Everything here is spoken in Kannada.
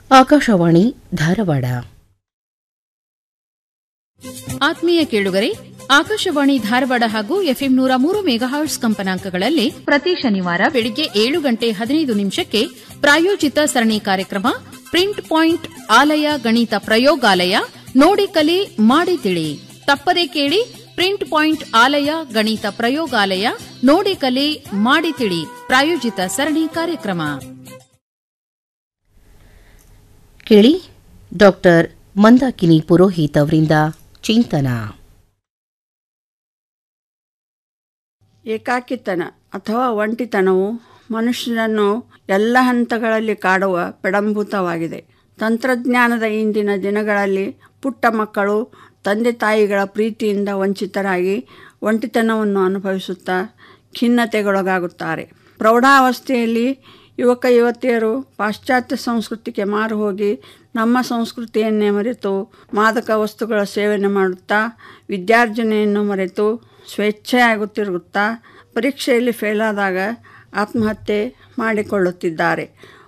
ಆಕಾಶವಾಣಿ ಧಾರವಾಡ ಆತ್ಮೀಯ ಕೇಳುಗರೆ ಆಕಾಶವಾಣಿ ಧಾರವಾಡ ಹಾಗೂ ಎಫ್ಎಂ ನೂರ ಮೂರು ಮೆಗಾಹರ್ಟ್ಸ್ ಕಂಪನಾಂಕಗಳಲ್ಲಿ ಪ್ರತಿ ಶನಿವಾರ ಬೆಳಿಗ್ಗೆ ಏಳು ಗಂಟೆ ಹದಿನೈದು ನಿಮಿಷಕ್ಕೆ ಪ್ರಾಯೋಜಿತ ಸರಣಿ ಕಾರ್ಯಕ್ರಮ ಪ್ರಿಂಟ್ ಪಾಯಿಂಟ್ ಆಲಯ ಗಣಿತ ಪ್ರಯೋಗಾಲಯ ನೋಡಿ ಕಲಿ ಮಾಡಿ ತಿಳಿ ತಪ್ಪದೇ ಕೇಳಿ ಪ್ರಿಂಟ್ ಪಾಯಿಂಟ್ ಆಲಯ ಗಣಿತ ಪ್ರಯೋಗಾಲಯ ನೋಡಿ ಕಲಿ ಮಾಡಿ ತಿಳಿ ಪ್ರಾಯೋಜಿತ ಸರಣಿ ಕಾರ್ಯಕ್ರಮ ಕೇಳಿ ಡಾಕ್ಟರ್ ಮಂದಾಕಿನಿ ಪುರೋಹಿತ್ ಅವರಿಂದ ಚಿಂತನ ಏಕಾಕಿತನ ಅಥವಾ ಒಂಟಿತನವು ಮನುಷ್ಯನನ್ನು ಎಲ್ಲ ಹಂತಗಳಲ್ಲಿ ಕಾಡುವ ಪೆಡಂಭೂತವಾಗಿದೆ ತಂತ್ರಜ್ಞಾನದ ಇಂದಿನ ದಿನಗಳಲ್ಲಿ ಪುಟ್ಟ ಮಕ್ಕಳು ತಂದೆ ತಾಯಿಗಳ ಪ್ರೀತಿಯಿಂದ ವಂಚಿತರಾಗಿ ಒಂಟಿತನವನ್ನು ಅನುಭವಿಸುತ್ತಾ ಖಿನ್ನತೆಗೊಳಗಾಗುತ್ತಾರೆ ಪ್ರೌಢಾವಸ್ಥೆಯಲ್ಲಿ ಯುವಕ ಯುವತಿಯರು ಪಾಶ್ಚಾತ್ಯ ಸಂಸ್ಕೃತಿಗೆ ಮಾರು ಹೋಗಿ ನಮ್ಮ ಸಂಸ್ಕೃತಿಯನ್ನೇ ಮರೆತು ಮಾದಕ ವಸ್ತುಗಳ ಸೇವನೆ ಮಾಡುತ್ತಾ ವಿದ್ಯಾರ್ಜನೆಯನ್ನು ಮರೆತು ಸ್ವೇಚ್ಛೆಯಾಗುತ್ತಿರುತ್ತಾ ಪರೀಕ್ಷೆಯಲ್ಲಿ ಫೇಲಾದಾಗ ಆತ್ಮಹತ್ಯೆ ಮಾಡಿಕೊಳ್ಳುತ್ತಿದ್ದಾರೆ